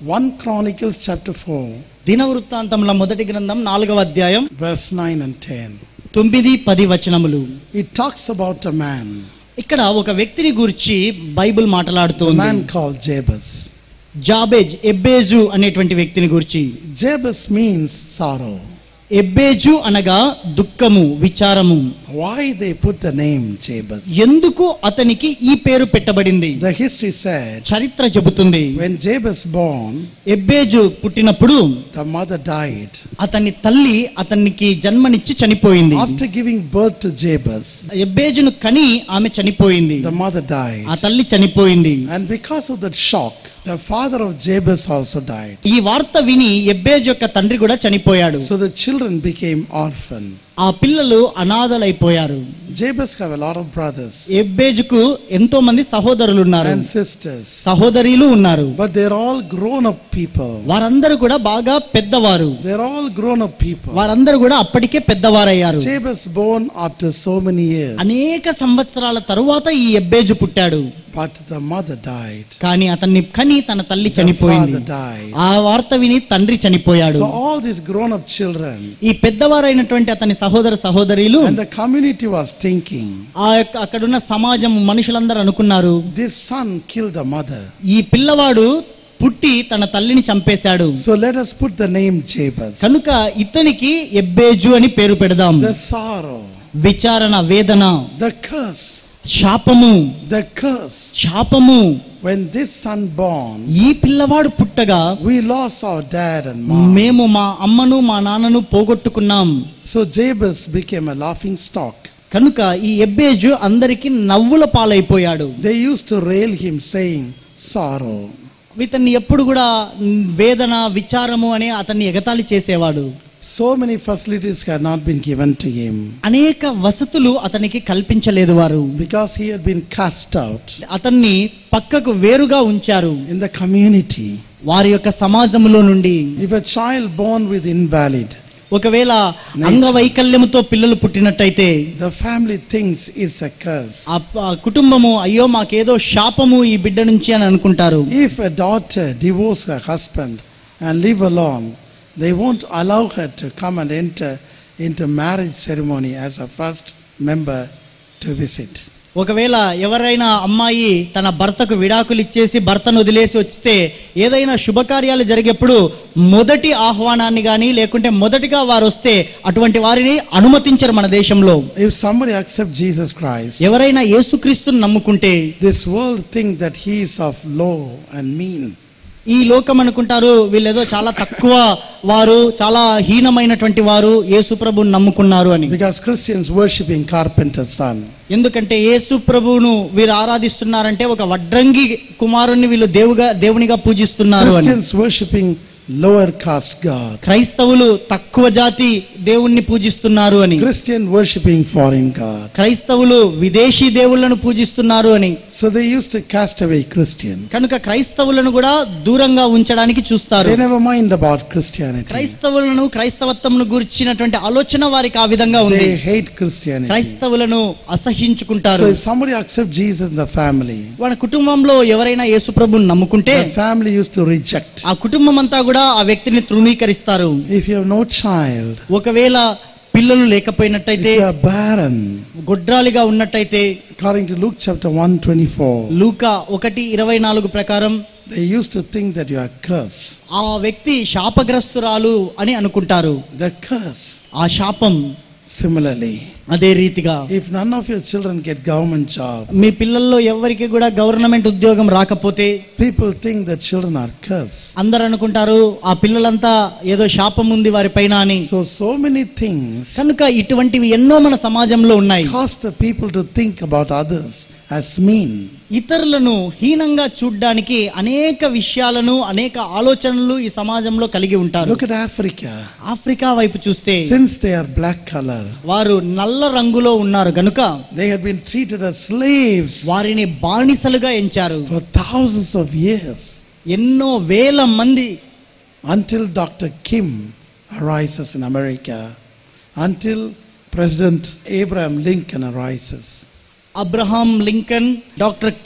1 Chronicles chapter 4, దినవృత్తాంతముల మొదటి గ్రంథం నాలుగవ అధ్యాయం verse 9 and 10. తొమ్మిది పది వచనములు It talks about a man, ఇక్కడ ఒక వ్యక్తిని గురించి బైబిల్ a మాట్లాడుతోంది man called Jabez. జాబేజ్ ఎబ్బేజు అనేటువంటి వ్యక్తిని గురించి Jabez means sorrow. ఎబ్బేజు అనగా దుఃఖము విచారము Why they put the name Jabez? ఎందుకు అతనికి ఈ పేరు పెట్టబడింది The history said చరిత్ర చెబుతుంది when Jabez born, ఎబ్బేజు పుట్టినప్పుడు the mother died. అతని తల్లి అతనికి జన్మనిచ్చి చనిపోయింది After giving birth to Jabez, ఎబ్బేజును కని ఆమె చనిపోయింది the mother died. ఆ తల్లి చనిపోయింది And because of that shock, the father of Jabez also died. ఈ వార్త విని ఎబ్బేజు యొక్క తండ్రి కూడా చనిపోయాడు So the children became orphan. ఆ పిల్లలు అనాథలైపోయారు Jabez have a lot of brothers ఎబ్బేజుకు ఎంతో మంది సహోదరులు ఉన్నారు and sisters, సహోదరీలు ఉన్నారు but they're all grown up people. వారందరూ కూడా బాగా పెద్దవారు They're all grown up people. వారందరూ కూడా అప్పటికే పెద్దవారయ్యారు Jabez born after so many years, అనేక సంవత్సరాల తరువాత ఈ ఎబ్బేజు పుట్టాడు but the mother died. కానీ అతన్ని కని తన తల్లి The చనిపోయింది father died. ఆ వార్త విని తండ్రి చనిపోయాడు So all these grown up children ఈ పెద్దవారైనటువంటి అతని సహోదర సహోదరీలు and the community was thinking, ఆ యొక్క అక్కడున్న సమాజం మనుషులందరూ అనుకున్నారు this son killed the mother. ఈ పిల్లవాడు పుట్టి తన తల్లిని చంపేశాడు So let us put the name Jabez. కనుక ఇతనికి ఎబ్బేజు అని పేరు పెడదాం The sorrow, విచారణ వేదన the curse, శాపము the curse. శాపము When this son born, ఈ పిల్లవాడు పుట్టగా we lost our dad and mom. మేము మా అమ్మను మా నాన్నను పోగొట్టుకున్నాం So Jabez became a laughing stock. కనుక ఈ ఎబ్బేజు అందరికి నవ్వుల పాలైపోయాడు They used to rail him, saying, Sorrow. ఇతన్ని ఎప్పుడు కూడా వేదన విచారము అని అతన్ని ఎగతాళి చేసేవాడు So many facilities had not been given to him అనేక వసతులు అతనికి కల్పించలేదు వారు because he had been cast out అతన్ని పక్కకు వేరుగా ఉంచారు in the community. వారి యొక్క సమాజములో నుండి If a child born with invalid, ఒకవేళ అంగవైకల్యముతో పిల్లలు పుట్టినట్టయితే the family thinks it's a curse. ఆ ప- ఆ కుటుంబము అయ్యో మాకేదో శాపము ఈ బిడ్డ నుంచి అని అనుకుంటారు If a daughter divorce her husband and live alone, they won't allow her to come and enter into marriage ceremony as a first member to visit. ఒకవేళ ఎవరైనా అమ్మాయి తన భర్తకు విడాకులు ఇచ్చేసి భర్తను వదిలేసి వస్తే ఏదైనా శుభకార్యాలు జరిగేప్పుడు మొదటి ఆహ్వానాన్ని కానీ లేకుంటే మొదటిగా వారు వస్తే అటువంటి వారిని అనుమతించరు మన దేశంలో If somebody accepts Jesus Christ, ఎవరైనా యేసుక్రీస్తుని నమ్ముకుంటే this world think that he is of low and mean. ఈ లోకం అనుకుంటారు వీళ్ళేదో చాలా తక్కువ వారు చాలా హీనమైనటువంటి వారు యేసు ప్రభుని నమ్ముకున్నారు అని Because Christians worshiping carpenter's son. ఎందుకంటే యేసు ప్రభువును వీరు ఆరాధిస్తున్నారంటే ఒక వడ్రంగి కుమారుణ్ణి వీళ్ళు దేవుగా దేవునిగా పూజిస్తున్నారు అని Christians worshiping lower caste God. క్రైస్తవులు తక్కువ జాతి దేవుణ్ణి పూజిస్తున్నారు అని Christian worshiping foreign God. క్రైస్తవులు విదేశీ దేవుళ్ళను పూజిస్తున్నారు అని So they used to cast away Christians. కనుక క్రైస్తవులను కూడా దూరంగా ఉంచడానికి చూస్తారు They never mind about Christianity. క్రైస్తవులను క్రైస్తవత్వంను గురించినటువంటి ఆలోచన వారికి ఆ విధంగా ఉంది They hate Christianity. క్రైస్తవులను అసహించుకుంటారు So if somebody accepts Jesus in the family, వాళ్ళ కుటుంబంలో ఎవరైనా యేసు ప్రభుని నమ్ముకుంటే the family used to reject. ఆ కుటుంబం అంతా కూడా ఆ వ్యక్తిని తృణీకరిస్తారు If you have no child, ఒకవేళ పిల్లలు if లేకపోయినట్టయితే you are barren, గొడ్రాలిగా ఉన్నట్టయితే according to Luke chapter 124, లూకా ఒకటి ఇరవై నాలుగు ప్రకారం they used to think that you are cursed. ఆ వ్యక్తి శాపగ్రస్తురాలు అని అనుకుంటారు The curse. ఆ శాపం Similarly, అదే రీతిగా if none of your children get government job, మీ పిల్లల్లో ఎవరికి కూడా గవర్నమెంట్ ఉద్యోగం రాకపోతే people think that children are cursed. అందరు అనుకుంటారు ఆ పిల్లలంతా ఏదో శాపం ఉంది వారి పైన అని So, so many things కనుక ఇటువంటివి ఎన్నో మన సమాజంలో ఉన్నాయి cause the people to think about others as mean. ఇతరులను హీనంగా చూడ్డానికి అనేక విషయాలను అనేక ఆలోచనలు ఈ సమాజంలో కలిగి ఉంటారు Look at Africa. ఆఫ్రికా వైపు చూస్తే Since they are black color, వారు నల్ల రంగులో ఉన్నారు గనుక they have been treated as slaves వారిని బానిసలుగా ఎంచారు for thousands of years ఎన్నో వేల మంది until Dr. Kim arises in America, until President Abraham Lincoln arises. Abraham Lincoln doctor Kim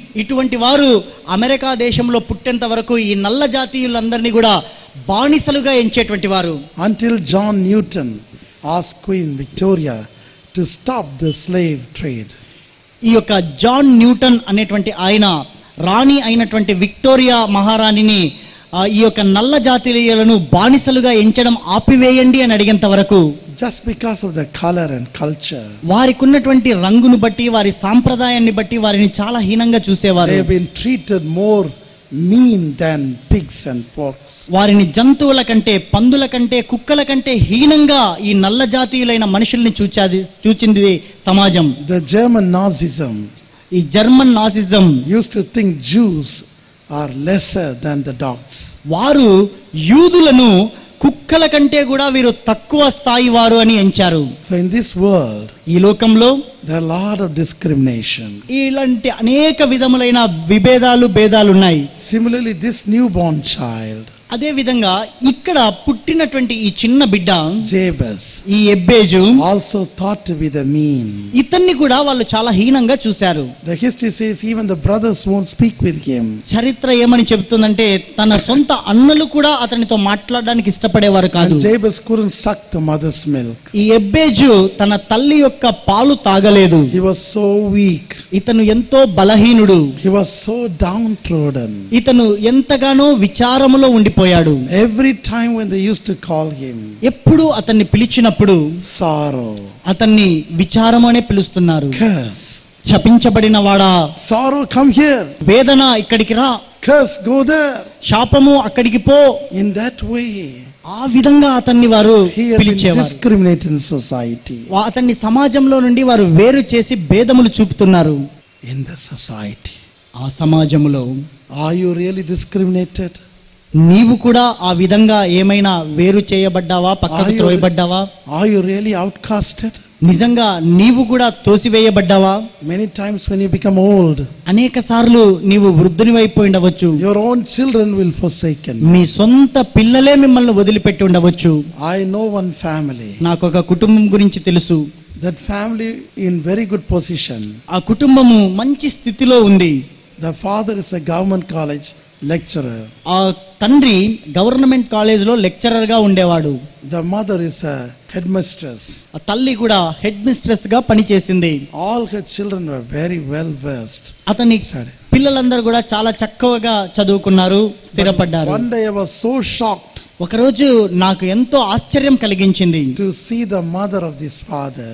ఇటువంటి వారు అమెరికా దేశంలో పుట్టేంత వరకు ఈ నల్ల జాతీయులందరినీ కూడా బానిసలుగా ఎంచేటువంటి వారు Until John Newton asked Queen Victoria to stop the slave trade. ఈ యొక్క జాన్ న్యూటన్ అనేటువంటి ఆయన రాణి అయినటువంటి విక్టోరియా మహారాణిని ఆ, ఈ యొక్క నల్ల జాతీయులను బానిసలుగా ఎంచడం ఆపివేయండి అని అడిగేంత వరకు Just because of the color and culture. వారికి ఉన్నటువంటి రంగును బట్టి వారి సాంప్రదాయాన్ని బట్టి వారిని చాలా హీనంగా చూసేవారు They have been treated more mean than pigs and porks. వారిని జంతువుల కంటే పందుల కంటే కుక్కల కంటే హీనంగా ఈ నల్ల జాతీయులైన మనుషుల్ని చూచాది చూచింది సమాజం The German Nazism ఈ German Nazism used to think Jews are lesser than the dogs. వారు యూదులను కుక్కల కంటే కూడా వీరు తక్కువ స్థాయి వారు అని ఎంచారు So in this world, ఈ లోకంలో there are a lot of discrimination. ఇలాంటి అనేక విధములైన విభేదాలు భేదాలు ఉన్నాయి Similarly, this newborn child, అదే విధంగా ఇక్కడ పుట్టినటువంటి ఈ చిన్న బిడ్డ Jabez, ఈ ఎబ్బేజు also thought to be the mean. ఇతన్ని కూడా వాళ్ళు చాలా హీనంగా చూశారు The history says even the brothers won't speak with him. చరిత్ర ఏమని చెబుతుందంటే తన సొంత అన్నలు కూడా అతనితో మాట్లాడడానికి ఇష్టపడేవారు కాదు And Jabez couldn't suck the mother's milk. ఈ ఎబ్బేజు తన తల్లి యొక్క పాలు తాగలేదు He was so weak. ఇతను ఎంతో బలహీనుడు He was so downtrodden. ఇతను ఎంతగానో విచారములో ఉండిపోయాడు Every time when they used to call him, ఎప్పుడు అతన్ని పిలిచినప్పుడు sorrow, అతన్ని విచారము అనే పిలుస్తున్నారు curse, శపించబడిన వాడా sorrow, come here, వేదన ఇక్కడికి రా curse, go there. శాపము అక్కడికి పో In that way, ఆ విధంగా అతన్ని వారు he had been పిలిచేవారు discriminated in society. వా- అతన్ని సమాజంలో నుండి వారు వేరు చేసి భేదములు చూపుతున్నారు In the society. ఆ సమాజములో Are you really discriminated? నీవు కూడా ఆ విధంగా ఏమైనా వేరు చేయబడ్డావా పక్కకు Are you- త్రోయబడ్డావా Are you really outcasted? నిజంగా నీవు కూడా తోసివేయబడ్డావా Many times when you become old, అనేక సార్లు నీవు వృద్ధుని అయిపోయి ఉండవచ్చు your own children will forsaken. you. మీ సొంత పిల్లలే మిమ్మల్ని వదిలిపెట్టి ఉండవచ్చు I know one family. నాకు ఒక కుటుంబం గురించి తెలుసు That family in very good position. ఆ కుటుంబము మంచి స్థితిలో ఉంది The father is a government college lecturer. ఆ తండ్రి గవర్నమెంట్ కాలేజ్లో లెక్చరర్గా ఉండేవాడు The mother is a headmistress. ఆ తల్లి కూడా హెడ్ మిస్ట్రెస్ గా పనిచేసింది All her children were very well versed. అతని Study. పిల్లలందరూ కూడా చాలా చక్కగా చదువుకున్నారు స్థిరపడ్డారు One day I was so shocked ఒకరోజు నాకు ఎంతో ఆశ్చర్యం కలిగించింది to see the mother of this father,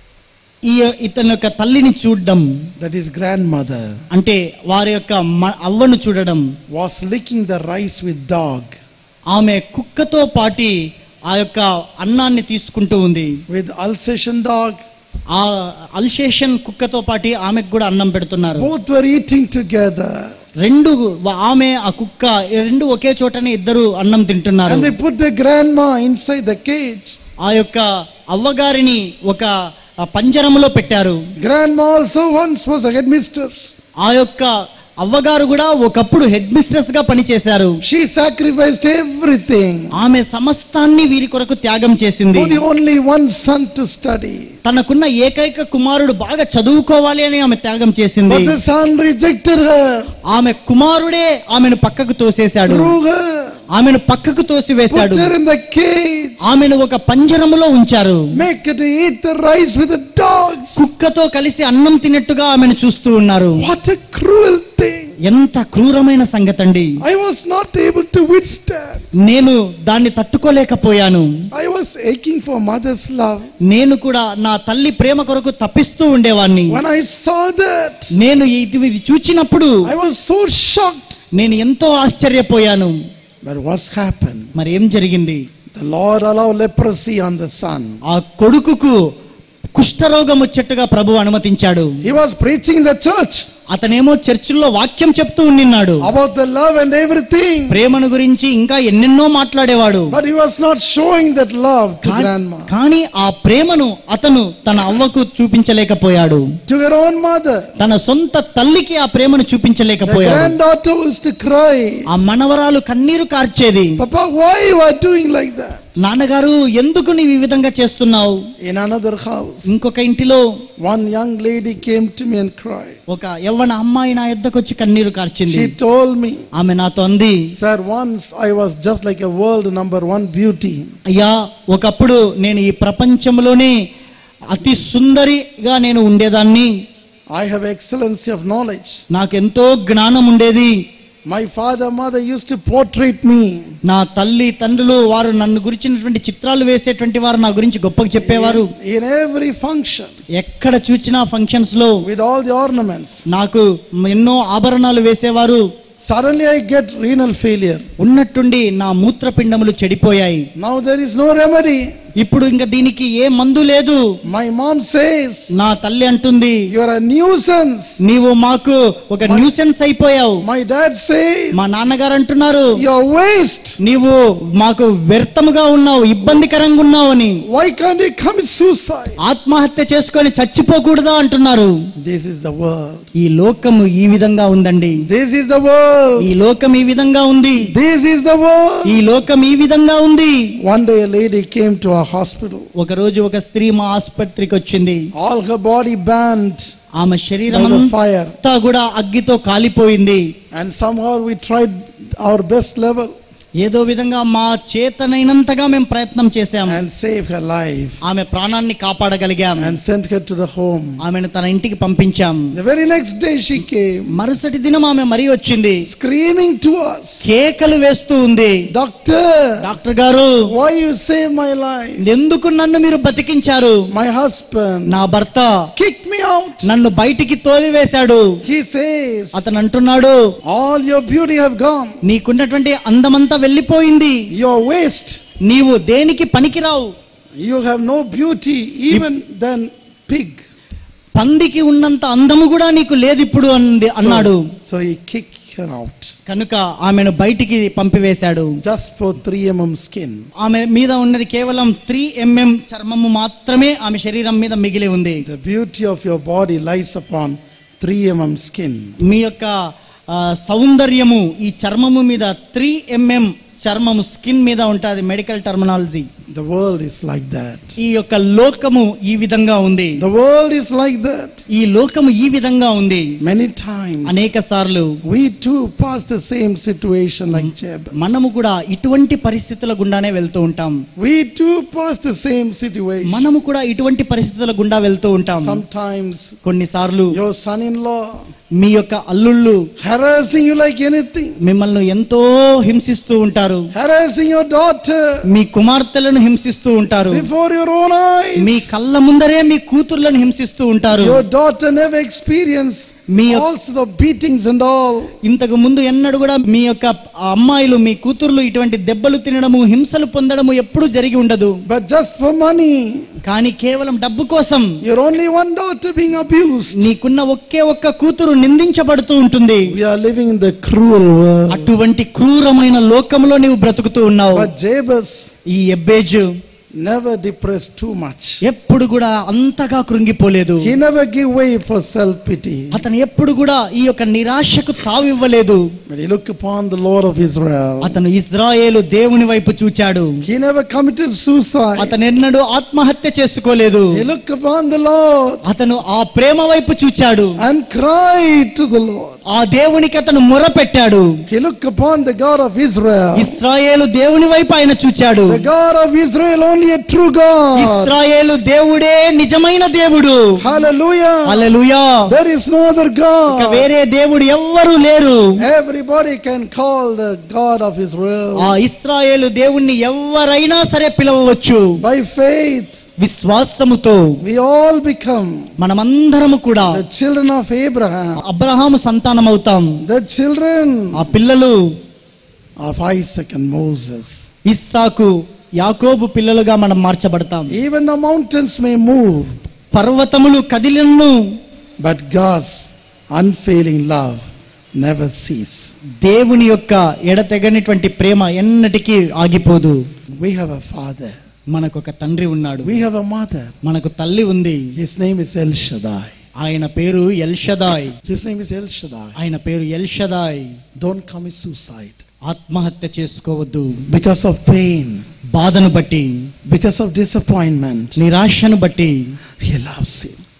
ఈ ఇతని యొక్క తల్లిని చూడడం that is grandmother, అంటే వారి యొక్క మ- అవ్వను చూడడం was licking the rice with dog, ఆమె కుక్కతో పాటి ఆ యొక్క అన్నాన్ని తీసుకుంటూ ఉంది with Alsatian dog. ఆ అల్సేషన్ కుక్కతో పాటి ఆమెకు కూడా అన్నం పెడుతున్నారు Both were eating together. రెండు వ- ఆమె ఆ కుక్క ఈ రెండు ఒకే చోటనే ఇద్దరు అన్నం తింటున్నారు And they put the grandma inside the cage. ఆ యొక్క అవ్వగారిని ఒక ఆ పంజరములో పెట్టారు Grandma also once was a headmistress. ఆ యొక్క అవ్వగారు కూడా ఒకప్పుడు హెడ్ మిస్ట్రెస్ గా పనిచేశారు She sacrificed everything ఆమె సమస్తాన్ని వీరి కొరకు త్యాగం చేసింది for the only one son to study. తనకున్న ఏకైక కుమారుడు బాగా చదువుకోవాలి అని ఆమె త్యాగం చేసింది But the son rejected her, ఆమె కుమారుడే ఆమెను పక్కకు తోసేశాడు threw her, ఆమెను పక్కకు తోసివేశాడు put her in the cage, ఆమెను ఒక పంజరములో ఉంచారు make her to eat the rice with the dogs. కుక్కతో కలిసి అన్నం తిన్నట్టుగా ఆమెను చూస్తూ ఉన్నారు What a cruel thing. ఎంత క్రూరమైన సంగతండి I was not able to withstand. నేను దాన్ని తట్టుకోలేకపోయాను I was aching for mother's love. నేను కూడా నా తల్లి ప్రేమ కొరకు తప్పిస్తూ ఉండేవాణ్ణి When I saw that, నేను ఇది ఇది చూచినప్పుడు I was so shocked. నేను ఎంతో ఆశ్చర్యపోయాను But what's happened? మరి ఏం జరిగింది The Lord allowed leprosy on the son. ఆ కొడుకుకు కుష్ఠరోగం వచ్చేట్టుగా ప్రభు అనుమతించాడు He was preaching in the church అతనేమో చర్చిల్లో వాక్యం చెప్తూ ఉండిన్నాడు about the love and everything. ప్రేమను గురించి ఇంకా ఎన్నెన్నో మాట్లాడేవాడు But he was not showing that love to కా- grandma, కానీ ఆ ప్రేమను అతను తన అవ్వకు చూపించలేకపోయాడు to her own mother. తన సొంత తల్లికి ఆ ప్రేమను The చూపించలేకపోయాడు granddaughter used to cry, ఆ మనవరాలు కన్నీరు కార్చేది Papa, why you are doing like that? నాన్నగారు ఎందుకు నీవు ఈ విధంగా చేస్తున్నావు In another house, ఇంకొక ఇంటిలో one young lady came to me and cried. ఒక యవ్వన యవ్వన అమ్మాయి నా యొద్దకు వచ్చి కన్నీరు కార్చింది She told me, ఆమె నాతో అంది Sir, once I was just like a world number one beauty. అయ్యా ఒకప్పుడు నేను ఈ ప్రపంచంలోనే అతి సుందరిగా నేను ఉండేదాన్ని I have excellency of knowledge. నాకెంతో జ్ఞానం ఉండేది My father, mother used to portrait me. నా తల్లి తండ్రులు వారు నన్ను గురించినటువంటి చిత్రాలు వేసేటువంటి వారు నా గురించి గొప్పగా చెప్పేవారు In every function, ఎక్కడ చూచినా ఫంక్షన్స్ లో with all the ornaments. నాకు ఎన్నో ఆభరణాలు వేసేవారు Suddenly I get renal failure. ఉన్నట్టుండి నా మూత్రపిండములు చెడిపోయాయి Now there is no remedy. ఇప్పుడు ఇంకా దీనికి ఏ మందు లేదు My mom says, నా తల్లి అంటుంది You are a nuisance. నీవు మాకు ఒక న్యూసెన్స్ అయిపోయావు My dad says, మా నాన్నగారు అంటున్నారు You are waste. నీవు మాకు వ్యర్థముగా ఉన్నావు ఇబ్బందికరంగా ఉన్నావు అని Why can't you commit suicide? ఆత్మహత్య చేసుకొని చచ్చిపోకూడదా అంటున్నారు This is the world. ఈ లోకము ఈ విధంగా ఉందండి This is the world. ఈ లోకం ఈ విధంగా ఉంది This is the world. ఈ లోకం ఈ విధంగా ఉంది One day a lady came to our hospital. ఒక రోజు ఒక స్త్రీ మా ఆసుపత్రికి వచ్చింది All her body burned ఆమె by శరీరం the fire. అంతా కూడా అగ్గితో కాలిపోయింది And somehow we tried our best level ఏదో విధంగా మా చేతనైనంతగా మేము ప్రయత్నం చేశాం and saved her life ఆమె ప్రాణాన్ని కాపాడగలిగాం and sent her to the home. ఆమెను తన ఇంటికి పంపించాం The very next day she came మరుసటి దినం ఆమె మరీ వచ్చింది screaming to us, కేకలు వేస్తూ ఉంది Doctor, డాక్టర్ గారు why you saved my life? ఎందుకు నన్ను మీరు బతికించారు My husband నా భర్త kicked me out. నన్ను బయటికి తోలివేశాడు He says, అతను అంటున్నాడు All your beauty have gone. నీకున్నటువంటి అందమంతా వెళ్ళిపోయింది You're waste. నీవు దేనికి పనికిరావు You have no beauty even than pig. పందికి ఉన్నంత అందము కూడా నీకు లేదు ఇప్పుడు అంది అన్నాడు So, so he kicked her out కనుక ఆమెను బయటికి పంపివేశాడు just for 3 mm skin. ఆమె మీద ఉన్నది కేవలం త్రీ ఎంఎం చర్మము మాత్రమే ఆమె శరీరం మీద మిగిలి ఉంది The beauty of your body lies upon 3 mm skin. మీ యొక్క ఆ, సౌందర్యము ఈ చర్మము మీద త్రీ ఎంఎం చర్మము స్కిన్ మీద ఉంటుంది medical terminology The world is like that. ఈ యొక్క లోకము ఈ విధంగా ఉంది The world is like that. ఈ లోకము ఈ విధంగా ఉంది Many times అనేక సార్లు we too pass the same situation like Jabez. మనము కూడా ఇటువంటి పరిస్థితుల గుండానే వెళ్తూ ఉంటాం We too pass the same situation. మనము కూడా ఇటువంటి పరిస్థితుల గుండా వెళ్తూ ఉంటాం Sometimes కొన్నిసార్లు your son-in-law మీ యొక్క అల్లుళ్ళు harassing you like anything, మిమ్మల్ని ఎంతో హింసిస్తూ ఉంటారు harassing your daughter మీ కుమార్తెలను హింసిస్తూ ఉంటారు before your own eyes. మీ కళ్ళ ముందరే మీ కూతుర్లను హింసిస్తూ ఉంటారు Your daughter never experienced me all sorts of beatings and all. ఇంతకు ముందు ఎన్నడూ కూడా మీ యొక్క అమ్మాయిలు మీ కూతుర్లు ఇటువంటి దెబ్బలు తినడము హింసలు పొందడము ఎప్పుడూ జరిగి ఉండదు But just for money, కానీ కేవలం డబ్బు కోసం your only one daughter being abused. నీకున్న ఒకే ఒక్క కూతురు నిందించబడుతూ ఉంటుంది We are living in the cruel world. అటువంటి క్రూరమైన లోకంలో నీవు బ్రతుకుతూ ఉన్నావు But Jabez ఈ ఎబ్బేజు never depressed too much. ఎప్పుడు కూడా అంతగా కృంగిపోలేదు He never gave way for self-pity. అతను ఎప్పుడు కూడా ఈ యొక్క నిరాశకు తావివ్వలేదు But he looked upon the Lord of Israel. అతను ఇజ్రాయేలు దేవుని వైపు చూచాడు He never committed suicide. అతను ఎన్నడూ ఆత్మహత్య చేసుకోలేదు He looked upon the Lord అతను ఆ ప్రేమ వైపు చూచాడు and cried to the Lord. ఆ దేవునికి అతను మొర పెట్టాడు He looked upon the God of Israel. ఇస్రాయేలు దేవుని వైపు ఆయన చూచాడు The God of Israel, only a true God. ఇస్రాయేలు దేవుడే నిజమైన దేవుడు Hallelujah. Hallelujah There is no other ఇక God. వేరే దేవుడు ఎవ్వరు లేరు Everybody can call the God of Israel ఆ ఇస్రాయేలు దేవుణ్ణి ఎవరైనా సరే పిలవవచ్చు by faith. విశ్వాసముతో We all become మనమందరము కూడా the children of Abraham, Abraham సంతానం అవుతాం the children ఆ పిల్లలు of Isaac and Moses. ఇస్సాకు యాకోబు పిల్లలుగా మనం మార్చబడతాం Even the mountains may move, పర్వతములు కదిలిను but God's unfailing love never cease. దేవుని యొక్క ఎడతెగనిటువంటి ప్రేమ ఎన్నటికీ ఆగిపోదు We have a father. మనకు ఒక తండ్రి ఉన్నాడు We have a mother. మనకు తల్లి ఉంది His name is El Shaddai. ఆయన పేరు ఎల్షదాయ్ His name is El Shaddai. ఆయన పేరు ఎల్షదాయ్ Don't commit suicide ఆత్మహత్య చేసుకోవద్దు because of pain, బాధను బట్టి because of disappointment. నిరాశను బట్టి He loves you.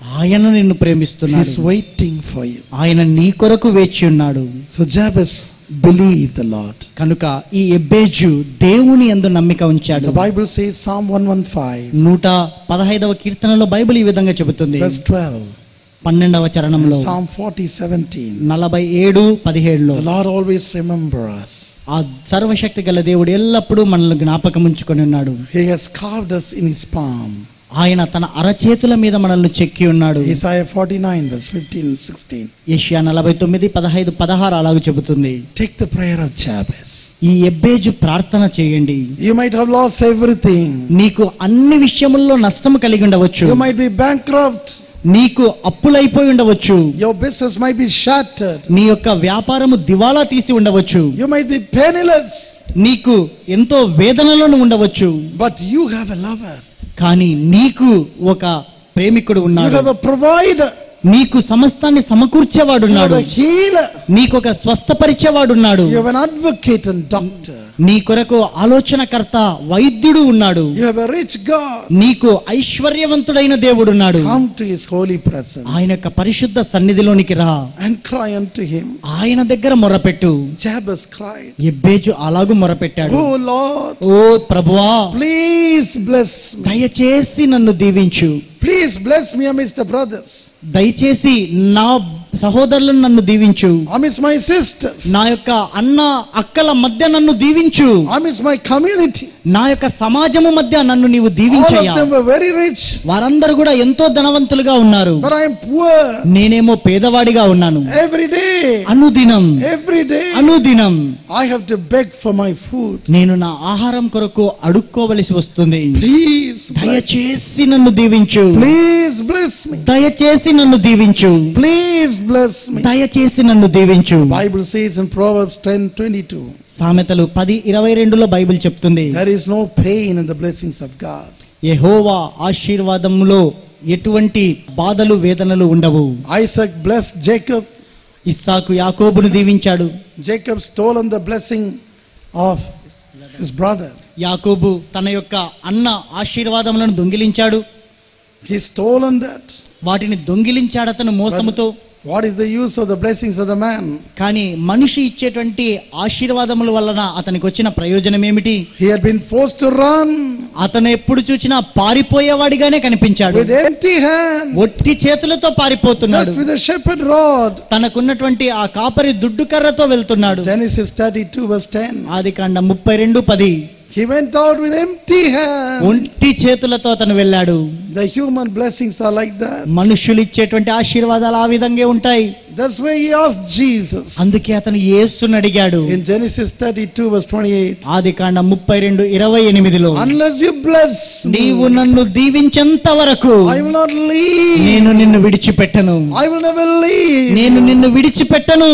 ఆయన నిన్ను ప్రేమిస్తున్నాడు He's waiting for you. ఆయన నీ కొరకు వేచి ఉన్నాడు So Jabez believed the Lord. కనుక ఈ ఎబ్బేజు దేవుని యందు నమ్మిక ఉంచాడు The Bible says, Psalm 115, నూట పదహైదవ కీర్తనలో బైబిల్ ఈ విధంగా చెబుతుంది verse 12, పన్నెండవ చరణంలో Psalm 40, 17. నలభై ఏడు పదిహేడులో The Lord always remember us. ఆ సర్వశక్తి గల దేవుడు ఎల్లప్పుడూ మనల్ని జ్ఞాపకం ఉంచుకొని ఉన్నాడు He has carved us in his palm. ఆయన తన అరచేతుల మీద మనల్ని చెక్కి ఉన్నాడు Isaiah 49, verse 15, 16. ఏషియా నలభై తొమ్మిది పదహైదు పదహారు అలాగ చెబుతుంది Take the prayer of Jabez. ఈ ఎబ్బేజు ప్రార్థన చేయండి You might have lost everything. నీకు అన్ని విషయముల్లో నష్టం కలిగి ఉండవచ్చు You might be bankrupt. నీకు అప్పులైపోయి ఉండవచ్చు Your business might be shattered. నీ యొక్క వ్యాపారము దివాలా తీసి ఉండవచ్చు You might be penniless. నీకు ఎంతో వేదనలోను ఉండవచ్చు But you have a lover. కానీ నీకు ఒక ప్రేమికుడు You ఉన్నాడు have a provider. నీకు సమస్తాన్ని You have సమకూర్చేవాడున్నాడు a healer. నీకు ఒక స్వస్థపరిచేవాడున్నాడు You have an advocate and doctor. నీ కొరకు ఆలోచనకర్త వైద్యుడు ఉన్నాడు You have a rich God. నీకు ఐశ్వర్యవంతుడైన దేవుడున్నాడు Come to his holy presence ఆయన యొక్క పరిశుద్ధ సన్నిధిలోనికి రా and cry unto him. ఆయన దగ్గర మొరపెట్టు Jabez cried, ఎబ్బేజు అలాగూ మొరపెట్టాడు Oh Lord, ఓ ప్రభువా please bless me. దయచేసి నన్ను దీవించు Please bless me amidst the brothers, దయచేసి నా సహోదరులను నన్ను దీవించు amidst my sisters, నా యొక్క అన్న అక్కల మధ్య నన్ను దీవించు amidst my community. నా యొక్క సమాజము మధ్య నన్ను నీవు All దీవించయ్యా of them were very rich, వారందరూ కూడా ఎంతో ధనవంతులుగా ఉన్నారు but I am poor. నేనేమో పేదవాడిగా ఉన్నాను Every day, అనుదినం every day, అనుదినం I have to beg for my food. నేను నా ఆహారం కొరకు అడుక్కోవలసి వస్తుంది Please, bless, దయచేసి నన్ను దీవించు please bless me. దయచేసి నన్ను దీవించు Please bless me. దయచేసి నన్ను దీవించు Bible says in Proverbs 10 22, సామెతలు పది ఇరవై రెండులో బైబిల్ చెప్తుంది there is no pain in the blessings of God. యెహోవా ఆశీర్వాదములో ఎటువంటి బాధలు వేదనలు ఉండవు Isaac blessed Jacob. ఇస్సాకు యాకోబును దీవించాడు Jacob stolen the blessing of his brother. యాకోబు తన యొక్క అన్న ఆశీర్వాదములను దొంగిలించాడు He stolen that. వాటిని దొంగిలించాడు అతను మోసముతో What is the use of the blessings of the man? కానీ మనిషి ఇచ్చేటువంటి ఆశీర్వాదముల వలన అతనికి వచ్చిన ప్రయోజనం ఏమిటి He had been forced to run అతను ఎప్పుడు చూసినా పారిపోయేవాడిగానే కనిపించాడు with empty hand, ఒట్టి చేతులతో పారిపోతున్నాడు just with a shepherd rod. తనకున్నటువంటి ఆ కాపరి దుడ్డు కర్రతో వెళ్తున్నాడు Genesis 32 verse 10. ఆది కాండ ముప్పై రెండు పది He went out with empty hand. ఒంటి చేతులతో అతను వెళ్ళాడు The human blessings are like that. మనుషులు ఇచ్చేటువంటి ఆశీర్వాదాలు ఆ విధంగా ఉంటాయి That's why he asked Jesus అందుకే అతను యేసుని అడిగాడు in Genesis 32 verse 28. ఆది కాండ ముప్పై రెండు ఇరవై ఎనిమిదిలో Unless you bless me, నీవు నన్ను దీవించేంత వరకు I will not leave. నేను నిన్ను విడిచిపెట్టను I will never leave. నేను నిన్ను విడిచిపెట్టను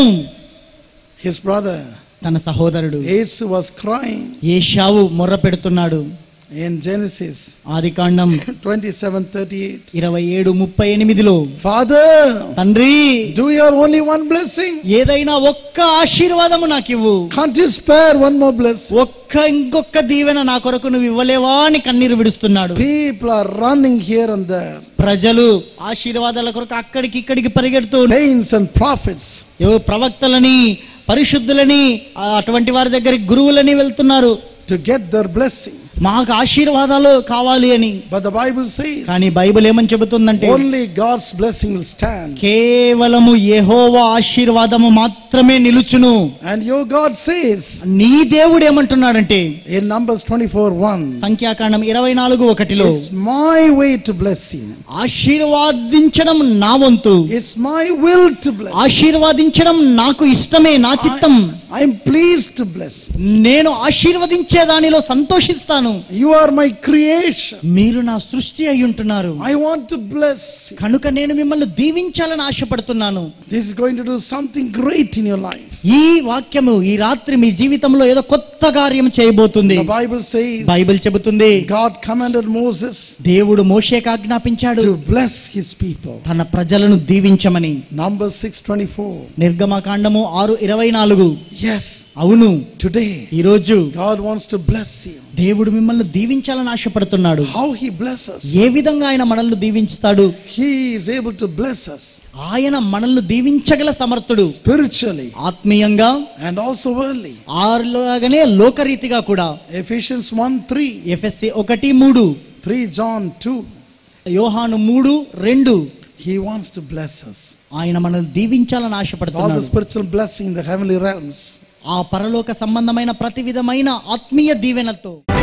His brother తన సహోదరుడు Esau was crying ఏషావు మొర్ర పెడుతున్నాడు in Genesis ఆది కాండం 27 38. ఇరవై ఏడు ముప్పై ఎనిమిదిలో Father, తండ్రి do you have only one blessing? ఏదైనా ఒక్క ఆశీర్వాదము నాకివ్వు Can't you spare one more blessing? ఒక్క ఇంకొక దీవెన నా కొరకు నువ్వు ఇవ్వలేవా అని కన్నీరు విడుస్తున్నాడు People are running here and there. ప్రజలు ఆశీర్వాదాల కొరకు అక్కడికి ఇక్కడికి పరిగెడుతూ Saints and prophets. ఏవో ప్రవక్తలని పరిశుద్ధులని ఆ అటువంటి వారి దగ్గరికి గురువులని వెళ్తున్నారు to get their blessing. మాకు ఆశీర్వాదాలు కావాలి అని But the Bible says కానీ బైబిల్ ఏమని చెబుతుందంటే only God's blessing will stand. కేవలము యెహోవా ఆశీర్వాదము మాత్రమే నిలుచును And your God says నీ దేవుడు ఏమంటున్నాడంటే in Numbers 24 1, సంఖ్యాకాండం ఇరవై నాలుగు ఒకటిలో It's my way to bless you. ఆశీర్వాదించడం నా వంతు It's my will to bless you. ఆశీర్వాదించడం నాకు ఇష్టమే నా చిత్తం I'm pleased to bless you. నేను ఆశీర్వదించే దానిలో సంతోషిస్తాను You are my creation. మీరు నా సృష్టి అయి ఉంటున్నారు I want to bless you. కనుక నేను మిమ్మల్ని దీవించాలని ఆశపడుతున్నాను This is going to do something great in your life. ఈ వాక్యము ఈ రాత్రి మీ జీవితంలో ఏదో కొత్త కార్యం చేయబోతుంది The Bible says బైబిల్ చెబుతుంది God commanded Moses దేవుడు మోషేకి ఆజ్ఞాపించాడు to bless his people. తన ప్రజలను దీవించమని Numbers 6:24. నిర్గమకాండము ఆరు ఇరవై నాలుగు Yes, అవును today ఈరోజు God wants to bless you. దేవుడు మిమ్మల్ని దీవించాలని ఆశపడుతున్నాడు How He blesses. ఏ విధంగా ఆయన మనల్ని దీవించుతాడు He is able to bless us ఆయన మనల్ని దీవించగల సమర్థుడు spiritually ఆత్మీయంగా and also worldly. ఆరులాగానే లోకరీతిగా కూడా Ephesians 1 3, ఎఫ్ఎస్సి ఒకటి మూడు 3 John 2. యోహాను మూడు రెండు He wants to bless us. ఆయన మనల్ని దీవించాలని All the ఆశపడుతున్నాడు spiritual blessing in the heavenly realms. ఆ పరలోక సంబంధమైన ప్రతి విధమైన ఆత్మీయ దీవెనతో